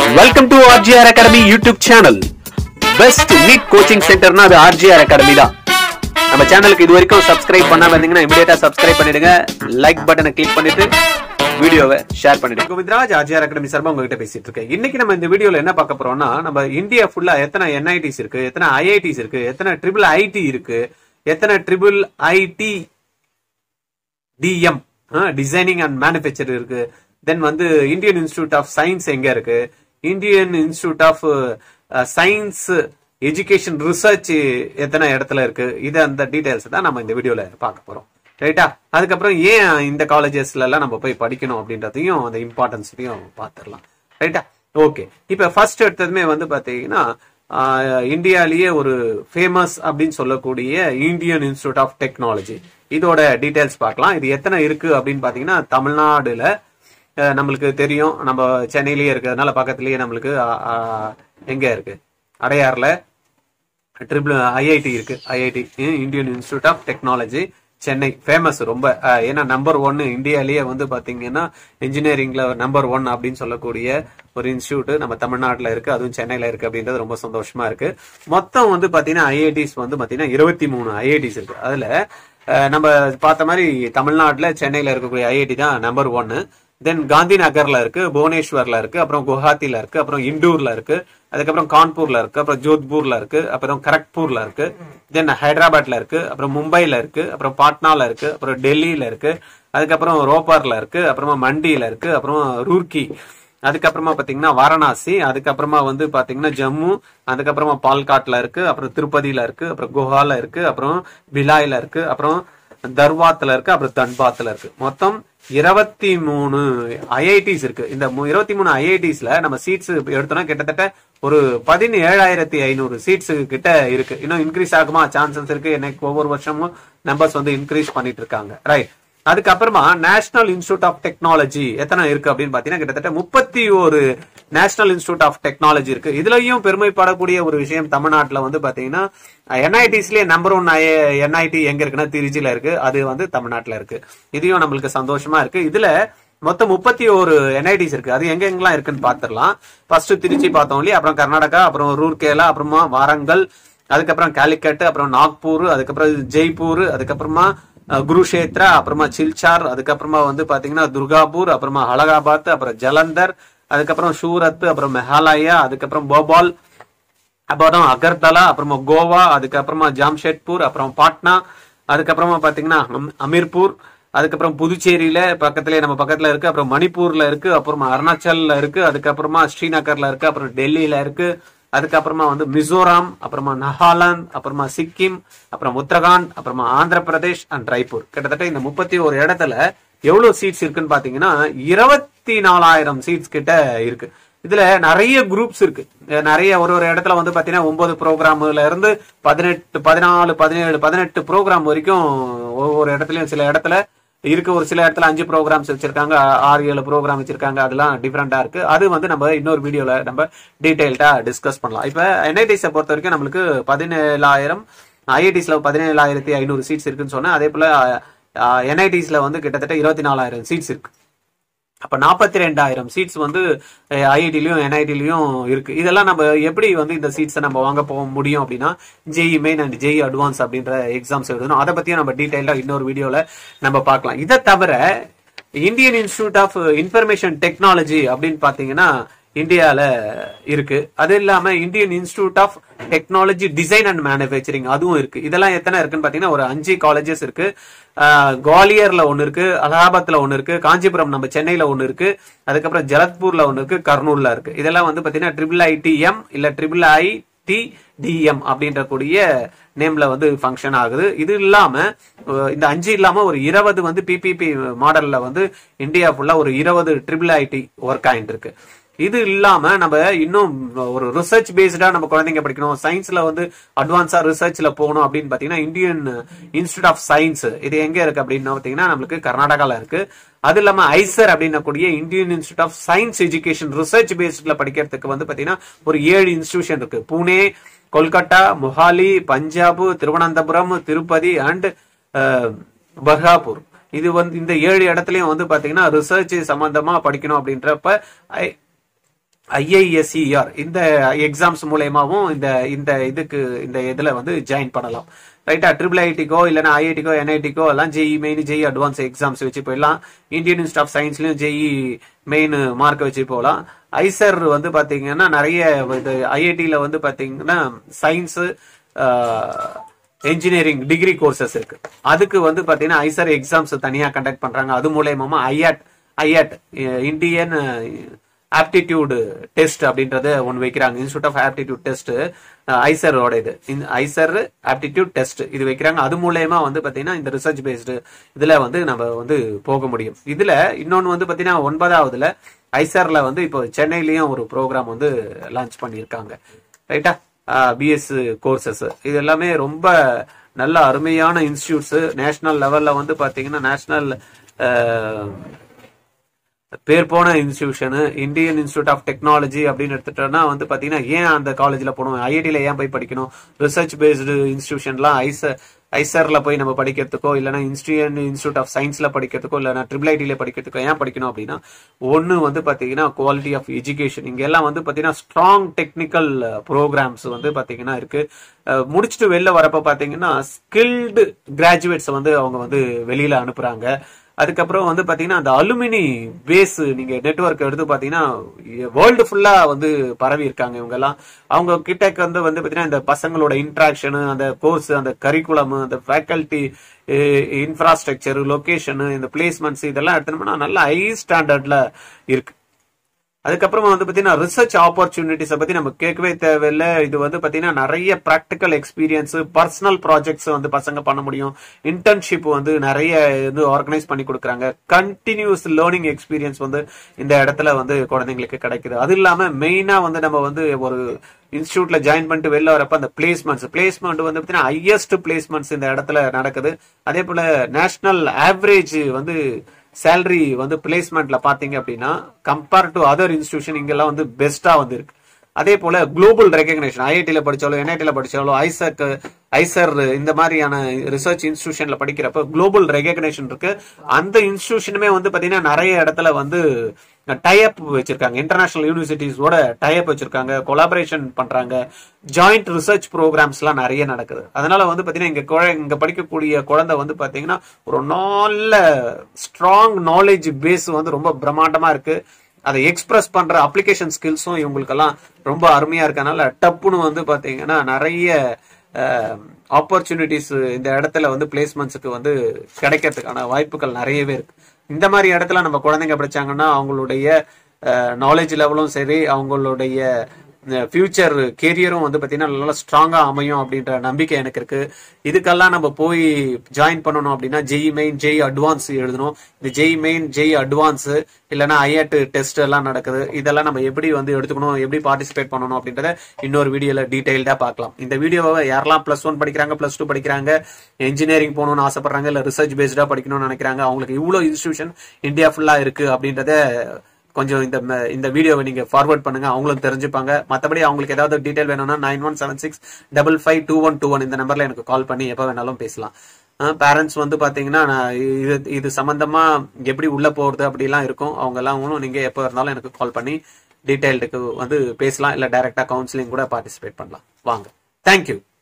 welcome to RGR academy YouTube channel best NEET coaching சென்டர்னா அது RGR academy தான் நம்ம சேனலுக்கு இது வரைக்கும் சப்ஸ்கிரைப் பண்ணாம இருந்தீங்கன்னா இமிடியேட்டா சப்ஸ்கிரைப் பண்ணிடுங்க லைக் பட்டனை கிளிக் பண்ணிட்டு வீடியோவை ஷேர் பண்ணிடுங்க கோவிந்தராஜ் ஆர்ஜிஆர் அகாடமி சார்பா உங்ககிட்ட பேசிட்டு இருக்கேன் இன்னைக்கு நம்ம இந்த வீடியோல என்ன பார்க்க போறோம்னா நம்ம இந்தியா ஃபுல்லா எத்தனை என்ஐடிஸ் இருக்கு எத்தனை ஐஐடிஸ் இருக்கு எத்தனை ட்ரிபிள் ஐடி இருக்கு எத்தனை triple IT DM designing and manufacture இருக்கு தென் வந்து இந்தியன் இன்ஸ்டிடியூட் ஆஃப் சயின்ஸ் எங்க இருக்கு Indian Institute of Science Education Research எத்தனை இடத்துல இருக்கு இது அந்த டீடைல்ஸ் தான் நம்ம இந்த வீடியோல பார்க்க போறோம் ரைட்டா அதுக்கப்புறம் ஏன் இந்த காலேஜஸ்ல எல்லாம் நம்ம போய் படிக்கணும் அப்படின்றதையும் அந்த இம்பார்ட்டன்ஸையும் பார்த்துடலாம் ரைட்டா ஓகே இப்ப ஃபர்ஸ்ட் எடுத்ததுமே வந்து பாத்தீங்கன்னா ஆஹ், இந்தியாலேயே ஒரு ஃபேமஸ் அப்படின்னு சொல்லக்கூடிய இந்தியன் இன்ஸ்டிடியூட் ஆஃப் டெக்னாலஜி இதோட டீடைல்ஸ் பார்க்கலாம் இது எத்தனை இருக்கு அப்படின்னு பாத்தீங்கன்னா தமிழ்நாடுல அஹ், நம்மளுக்கு தெரியும் நம்ம சென்னையிலேயே இருக்கிறதுனால பக்கத்துலயே நம்மளுக்கு ஆஹ், ஆஹ், எங்க இருக்கு அடையாறுல ட்ரிபிள் ஐஐடி இருக்கு IIT Indian Institute of Technology Chennai famous ரொம்ப அஹ், ஏன்னா நம்பர் ஒன்னு இந்தியாலேயே வந்து பாத்தீங்கன்னா இன்ஜினியரிங்ல நம்பர் ஒன் அப்படின்னு சொல்லக்கூடிய ஒரு இன்ஸ்டியூட் நம்ம தமிழ்நாட்டுல இருக்கு அதுவும் சென்னையில இருக்கு அப்படின்றது ரொம்ப சந்தோஷமா இருக்கு மொத்தம் வந்து பாத்தீங்கன்னா ஐஐடிஸ் வந்து பாத்தீங்கன்னா இருபத்தி மூணு ஐஐடிஸ் இருக்கு அதுல அஹ், நம்ம பார்த்த மாதிரி தமிழ்நாட்டுல சென்னையில இருக்கக்கூடிய ஐஐடி தான் நம்பர் ஒன்னு தென் காந்தி நகர்ல இருக்கு புவனேஸ்வர்ல இருக்கு அப்புறம் குவஹாத்தில இருக்கு அப்புறம் இண்டூர்ல இருக்கு அதுக்கப்புறம் கான்பூர்ல இருக்கு அப்புறம் ஜோத்பூர்ல இருக்கு அப்புறம் கரக்பூர்ல இருக்கு தென் ஹைதராபாத்ல இருக்கு அப்புறம் மும்பைல இருக்கு அப்புறம் பாட்னால இருக்கு அப்புறம் டெல்லியில இருக்கு அதுக்கப்புறம் ரோப்பர்ல இருக்கு அப்புறமா மண்டியில இருக்கு அப்புறம் ரூர்க்கி அதுக்கப்புறமா பாத்தீங்கன்னா வாரணாசி அதுக்கப்புறமா வந்து பாத்தீங்கன்னா ஜம்மு அதுக்கப்புறமா பால்காட்ல இருக்கு அப்புறம் திருப்பதியில இருக்கு அப்புறம் குஹால இருக்கு அப்புறம் பிலாயில இருக்கு அப்புறம் தர்வாத்ல இருக்கு அப்புறம் தன்பாத்ல இருக்கு மொத்தம் இருபத்தி மூணு ஐஐடிஸ் இருக்கு இந்த இருபத்தி மூணு ஐஐடிஸ்ல நம்ம சீட்ஸ் எடுத்தோம்னா கிட்டத்தட்ட ஒரு பதினேழாயிரத்தி ஐநூறு சீட்ஸ் கிட்ட இருக்கு இன்னும் இன்க்ரீஸ் ஆகுமா சான்சஸ் இருக்கு எனக்கு ஒவ்வொரு வருஷமும் நம்பர்ஸ் வந்து இன்க்ரீஸ் பண்ணிட்டு இருக்காங்க ரைட் அதுக்கப்புறமா நேஷனல் இன்ஸ்டியூட் ஆஃப் டெக்னாலஜி எத்தனை இருக்கு அப்படின்னு பாத்தீங்கன்னா கிட்டத்தட்ட முப்பத்தி ஒரு நேஷனல் இன்ஸ்டியூட் ஆஃப் டெக்னாலஜி இருக்கு இதுலயும் பெருமைப்படக்கூடிய ஒரு விஷயம் தமிழ்நாட்டுல வந்து பாத்தீங்கன்னா என்ஐடிஸ்லயே நம்பர் ஒன் என்ஐடி எங்க இருக்குன்னா திருச்சியில இருக்கு அது வந்து தமிழ்நாட்டுல இருக்கு இதையும் நம்மளுக்கு சந்தோஷமா இருக்கு இதுல மொத்தம் முப்பத்தி ஒரு என்ஐடிஸ் இருக்கு அது எங்க எங்கெல்லாம் இருக்குன்னு பாத்துடலாம் ஃபர்ஸ்ட் திருச்சி பார்த்தோம் இல்லையா அப்புறம் கர்நாடகா அப்புறம் ரூர்கேலா அப்புறமா வாரங்கல் அதுக்கப்புறம் காலிக்கட் அப்புறம் நாக்பூர் அதுக்கப்புறம் ஜெய்ப்பூர் அதுக்கப்புறமா அஹ், குருஷேத்ரா அப்புறமா சில்சார் அதுக்கப்புறமா வந்து பாத்தீங்கன்னா துர்காபூர் அப்புறமா அலகாபாத் அப்புறம் ஜலந்தர் அதுக்கப்புறம் சூரத் அப்புறம் மெஹாலயா அதுக்கப்புறம் போபால் அப்புறம் அகர்தலா அப்புறமா கோவா அதுக்கப்புறமா ஜாம்ஷெட்பூர் அப்புறம் பாட்னா அதுக்கப்புறமா பாத்தீங்கன்னா அம்- அமீர்பூர் அதுக்கப்புறம் புதுச்சேரியில பக்கத்துலயே நம்ம பக்கத்துல இருக்கு அப்புறம் மணிப்பூர்ல இருக்கு அப்புறமா அருணாச்சல்ல இருக்கு அதுக்கப்புறமா ஸ்ரீநகர்ல இருக்கு அப்புறம் டெல்லியில இருக்கு அதுக்கப்புறமா வந்து மிசோராம் அப்புறமா நாகாலாந்து அப்புறமா சிக்கிம் அப்புறம் உத்தரகாண்ட் அப்புறமா ஆந்திர பிரதேஷ் அண்ட் ராய்ப்பூர் கிட்டத்தட்ட இந்த முப்பத்தி ஒரு இடத்துல எவ்வளவு சீட்ஸ் இருக்குன்னு பாத்தீங்கன்னா இருபத்தி நாலாயிரம் சீட்ஸ் கிட்ட இருக்கு இதுல நிறைய குரூப்ஸ் இருக்கு அஹ் நிறைய ஒரு ஒரு இடத்துல வந்து பாத்தீங்கன்னா ஒன்பது ப்ரோக்ராம்ல இருந்து பதினெட்டு பதினாலு பதினேழு பதினெட்டு ப்ரோக்ராம் வரைக்கும் ஒவ்வொரு இடத்துலயும் சில இடத்துல இருக்கு ஒரு சில இடத்துல அஞ்சு ப்ரோக்ராம்ஸ் வச்சிருக்காங்க ஆ- ஆறு ஏழு ப்ரோக்ராம் வச்சிருக்காங்க அதெல்லாம் டிஃப்ரெண்டா இருக்கு அது வந்து நம்ம இன்னொரு வீடியோல நம்ம டீடைல்டா டிஸ்கஸ் பண்ணலாம் இப்ப என்ஐடிஸை பொறுத்த வரைக்கும் நம்மளுக்கு பதினேழாயிரம் ஐஐடிஸ்ல பதினேழாயிரத்தி ஐநூறு சீட்ஸ் இருக்குன்னு சொன்னேன் அதே போல என்ஐடிஸ்ல வந்து கிட்டத்தட்ட இருபத்தி நாலாயிரம் சீட்ஸ் இருக்கு அப்ப நாற்பத்தி ரெண்டாயிரம் சீட்ஸ் வந்து ஐஐடிலையும் என்ஐடிலையும் இருக்கு இதெல்லாம் நம்ம எப்படி வந்து இந்த சீட்ஸை நம்ம வாங்க போக முடியும் அப்படின்னா JEE main and JEE advance அப்படின்ற எக்ஸாம்ஸ் எழுதணும் அதை பத்தியும் நம்ம டீடைலா இன்னொரு வீடியோல நம்ம பார்க்கலாம் இதை தவிர Indian Institute of Information Technology அப்படின்னு பாத்தீங்கன்னா இந்தியால இருக்கு அது இல்லாம Indian Institute of Technology design and manufacturing அதுவும் இருக்கு இதெல்லாம் எத்தனை இருக்குன்னு பாத்தீங்கன்னா ஒரு அஞ்சு காலேஜஸ் இருக்கு ஆஹ் குவாலியர்ல ஒன்னு இருக்கு அலகாபாத்ல ஒன்னு இருக்கு காஞ்சிபுரம் நம்ம சென்னையில ஒன்னு இருக்கு அதுக்கப்புறம் ஜலத்பூர்ல ஒன்னு இருக்கு கர்னூல்ல இருக்கு இதெல்லாம் வந்து பாத்தீங்கன்னா ட்ரிபிள் ஐடிஎம் இல்ல ட்ரிபிள் ஐ டி டிஎம் அப்படின்ற கூடிய நேம்ல வந்து ஃபங்க்ஷன் ஆகுது இது இல்லாம அஹ் இந்த அஞ்சு இல்லாம ஒரு இருபது வந்து பிபிபி மாடல்ல வந்து இந்தியா ஃபுல்லா ஒரு இருபது ட்ரிபிள் ஐடி ஒர்க் ஆயிட்டு இருக்கு இது இல்லாம நம்ம இன்னும் ஒரு ரிசர்ச் பேஸ்டா நம்ம குழந்தைங்க படிக்கணும் சயின்ஸ்ல வந்து அட்வான்ஸா ரிசர்ச்ல போகணும் அப்படின்னு பாத்தீங்கன்னா இந்தியன் இன்ஸ்டியூட் ஆஃப் சயின்ஸ் இது எங்க இருக்கு அப்படின்னு பாத்தீங்கன்னா நம்மளுக்கு கர்நாடகால இருக்கு அது இல்லாம ஐசர் அப்படின்னக்கூடிய Indian Institute of Science Education Research பேஸ்ட்ல படிக்கிறதுக்கு வந்து பாத்தீங்கன்னா ஒரு ஏழு இன்ஸ்டிடியூஷன் இருக்கு புனே கொல்கட்டா மொஹாலி பஞ்சாப் திருவனந்தபுரம் திருப்பதி அண்ட் பர்ஹாப்பூர் இது வந்து இந்த ஏழு இடத்துலயும் வந்து பாத்தீங்கன்னா ரிசர்ச் சம்பந்தமா படிக்கணும் அப்படின்றப்ப ஐ- ஐஐஎஸ்இஆர் இந்த எக்ஸாம்ஸ் மூலயமாவும் இந்த இந்த இதுக்கு இந்த இதுல வந்து ஜாயின் பண்ணலாம் ரைட்டா ட்ரிபிள் ஐடிக்கோ இல்லைன்னா ஐஐடிக்கோ என்ஐடிக்கோ எல்லாம் JEE main JEE advance exams வச்சு போயிடலாம் இந்தியன் இன்ஸ்டியூட் ஆஃப் சயின்ஸ்லயும் ஜெஇ மெயின் மார்க் வச்சு போகலாம் ஐசர் வந்து பாத்தீங்கன்னா நிறைய இது ஐஐடியில வந்து பாத்தீங்கன்னா சயின்ஸ் என்ஜினியரிங் டிகிரி கோர்சஸ் இருக்கு அதுக்கு வந்து பாத்தீங்கன்னா ஐசர் எக்ஸாம்ஸ் தனியா கண்டக்ட் பண்றாங்க அது மூலயமா IAT IAT Indian aptitude test அப்படின்றது ஒன்று வைக்கிறாங்க இன்ஸ்டியூட் ஆஃப் ஆப்டிடியூட் டெஸ்ட் ஐசரோட இது ஐசர் ஆப்டிடியூட் டெஸ்ட் இது வைக்கிறாங்க அது மூலயமா வந்து பாத்தீங்கன்னா இந்த ரிசர்ச் பேஸ்டு இதுல வந்து நம்ம வந்து போக முடியும் இதுல இன்னொன்னு வந்து பாத்தீங்கன்னா ஒன்பதாவதுல ஐசர்ல வந்து இப்போ சென்னையிலயும் ஒரு ப்ரோக்ராம் வந்து லான்ச் பண்ணியிருக்காங்க ரைட்டா பிஎஸ் கோர்சஸ் இது எல்லாமே ரொம்ப நல்ல அருமையான இன்ஸ்டியூட்ஸ் நேஷனல் லெவல்ல வந்து பாத்தீங்கன்னா நேஷனல் பேர் போன institution Indian Institute of Technology அப்படின்னு எடுத்துட்டோம்னா வந்து பாத்தீங்கன்னா ஏன் அந்த காலேஜ்ல போகணும் ஐஐடியில ஏன் போய் படிக்கணும் ரிசர்ச் பேஸ்டு இன்ஸ்டிடியூஷன்லாம் ஐசர் ஐசர்ல போய் நம்ம படிக்கிறதுக்கோ இல்லைன்னா இன்ஸ்டியன் இன்ஸ்டியூட் ஆஃப் சயின்ஸ்ல படிக்கிறதுக்கோ இல்லைன்னா ட்ரிபிள் ஐடியில படிக்கிறதுக்கோ ஏன் படிக்கணும் அப்படின்னா ஒன்னு வந்து பாத்தீங்கன்னா குவாலிட்டி ஆஃப் எஜுகேஷன் இங்க எல்லாம் வந்து பாத்தீங்கன்னா ஸ்ட்ராங் டெக்னிக்கல் ப்ரோக்ராம்ஸ் வந்து பாத்தீங்கன்னா இருக்கு முடிச்சுட்டு வெளில வரப்ப பாத்தீங்கன்னா ஸ்கில்டு கிராஜுவேட்ஸ் வந்து அவங்க வந்து வெளியில அனுப்புறாங்க அதுக்கப்புறம் வந்து பாத்தீங்கன்னா அந்த அலுமினி பேஸ் நீங்க நெட்ஒர்க் எடுத்து பாத்தீங்கன்னா வேர்ல்டு ஃபுல்லா வந்து பரவி இருக்காங்க இவங்க எல்லாம் அவங்க கிட்டக்கு வந்து வந்து பாத்தீங்கன்னா இந்த பசங்களோட இன்ட்ராக்ஷன் அந்த கோர்ஸ் அந்த கரிக்குலம் அந்த ஃபேக்கல்டி இன்ஃப்ராஸ்ட்ரக்சர் லொகேஷன் இந்த பிளேஸ்மெண்ட்ஸ் இதெல்லாம் எடுத்தோம்னா நல்ல ஹை ஸ்டாண்டர்ட்ல இருக்கு அதுக்கப்புறமா வந்து பாத்தீங்கன்னா ரிசர்ச் ஆப்பர்ச்சுனிட்டிஸை பத்தி நம்ம கேட்கவே தேவையில்லை இது வந்து பாத்தீங்கன்னா நிறைய ப்ராக்டிக்கல் எக்ஸ்பீரியன்ஸ் பர்சனல் ப்ராஜெக்ட்ஸ் வந்து பசங்க பண்ண முடியும் இன்டர்ன்ஷிப் வந்து நிறைய இது ஆர்கனைஸ் பண்ணி கொடுக்குறாங்க கண்டினியூஸ் லேர்னிங் எக்ஸ்பீரியன்ஸ் வந்து இந்த இடத்துல வந்து குழந்தைங்களுக்கு கிடைக்குது அது இல்லாம மெயினா வந்து நம்ம வந்து ஒரு இன்ஸ்டியூட்ல ஜாயின் பண்ணிட்டு வெளில வரப்ப அந்த பிளேஸ்மெண்ட்ஸ் பிளேஸ்மெண்ட் வந்து பாத்தீங்கன்னா ஹையஸ்ட் பிளேஸ்மெண்ட்ஸ் இந்த இடத்துல நடக்குது அதே போல நேஷனல் ஆவரேஜ் வந்து சேலரி வந்து பிளேஸ்மெண்ட்ல பாத்தீங்க அப்படின்னா கம்பேர் டு அதர் இன்ஸ்டிடியூஷன் இங்கெல்லாம் வந்து பெஸ்டா வந்து இருக்கு அதே போல குளோபல் ரெகக்னேஷன் ஐஐடியில படிச்சாலும் என்ஐடியில படிச்சாலும் ஐசக் ஐசர் இந்த மாதிரியான ரிசர்ச் இன்ஸ்டிடியூஷன்ல படிக்கிறப்ப குளோபல் ரெகக்னேஷன் இருக்கு அந்த இன்ஸ்டிடியூஷனுமே வந்து பாத்தீங்கன்னா நிறைய இடத்துல வந்து டைப் வச்சிருக்காங்க இன்டர்நேஷனல் யூனிவர்சிட்டிஸோட டைப் வச்சிருக்காங்க கொலாபரேஷன் பண்றாங்க ஜாயிண்ட் ரிசர்ச் ப்ரோக்ராம்ஸ் எல்லாம் நிறைய நடக்குது அதனால வந்து பாத்தீங்கன்னா இங்க குழ- இங்க படிக்கக்கூடிய குழந்தை வந்து பாத்தீங்கன்னா ஒரு நல்ல ஸ்ட்ராங் நாலேஜ் பேஸ் வந்து ரொம்ப பிரம்மாண்டமா இருக்கு அதை எக்ஸ்பிரஸ் பண்ற அப்ளிகேஷன் ஸ்கில்ஸும் இவங்களுக்கெல்லாம் ரொம்ப அருமையா இருக்கனால டப்புன்னு வந்து பாத்தீங்கன்னா நிறைய ஆப்பர்ச்சுனிட்டிஸ் இந்த இடத்துல வந்து பிளேஸ்மெண்ட்ஸுக்கு வந்து கிடைக்கிறதுக்கான வாய்ப்புகள் நிறையவே இருக்கு இந்த மாதிரி இடத்துல நம்ம குழந்தைங்க படிச்சாங்கன்னா அவங்களுடைய நாலேஜ் லெவலும் சரி அவங்களுடைய ஃபியூச்சர் கெரியரும் வந்து பார்த்தீங்கன்னா நல்லா ஸ்ட்ராங்கா அமையும் அப்படின்ற நம்பிக்கை எனக்கு இருக்கு இதுக்கெல்லாம் நம்ம போய் ஜாயின் பண்ணணும் அப்படின்னா ஜெய் மெயின் ஜெய் அட்வான்ஸ் எழுதணும் இந்த ஜெய் மெயின் ஜெய் அட்வான்ஸ் இல்லைன்னா ஐஎட் டெஸ்ட் எல்லாம் நடக்குது இதெல்லாம் நம்ம எப்படி வந்து எடுத்துக்கணும் எப்படி பார்ட்டிசிபேட் பண்ணணும் அப்படின்றத இன்னொரு வீடியோல டீடைல்டா பார்க்கலாம் இந்த வீடியோவை யாரெல்லாம் பிளஸ் ஒன் படிக்கிறாங்க பிளஸ் டூ படிக்கிறாங்க இன்ஜினியரிங் போகணும்னு ஆசைப்படுறாங்க இல்ல ரிசர்ச் பேஸ்டா படிக்கணும்னு நினைக்கிறாங்க அவங்களுக்கு இவ்வளவு இன்ஸ்டிடியூஷன் இந்தியா ஃபுல்லா இருக்கு அப்படின்றத கொஞ்சம் இந்த ம- இந்த வீடியோவை நீங்க ஃபார்வர்ட் பண்ணுங்க அவங்களும் தெரிஞ்சுப்பாங்க மத்தபடி அவங்களுக்கு ஏதாவது டீடைல் வேணும்னா nine one seven six double five two one two one இந்த நம்பர்ல எனக்கு கால் பண்ணி எப்போ வேணாலும் பேசலாம் பேரண்ட்ஸ் வந்து பாத்தீங்கன்னா நான் இது இது சம்பந்தமா எப்படி உள்ள போறது அப்படிலாம் இருக்கும் அவங்க எல்லாம் நீங்க எப்போ இருந்தாலும் எனக்கு கால் பண்ணி டீடைல்டுக்கு வந்து பேசலாம் இல்ல டைரக்டா கவுன்சிலிங் கூட பார்ட்டிசிபேட் பண்ணலாம் வாங்க தேங்க்யூ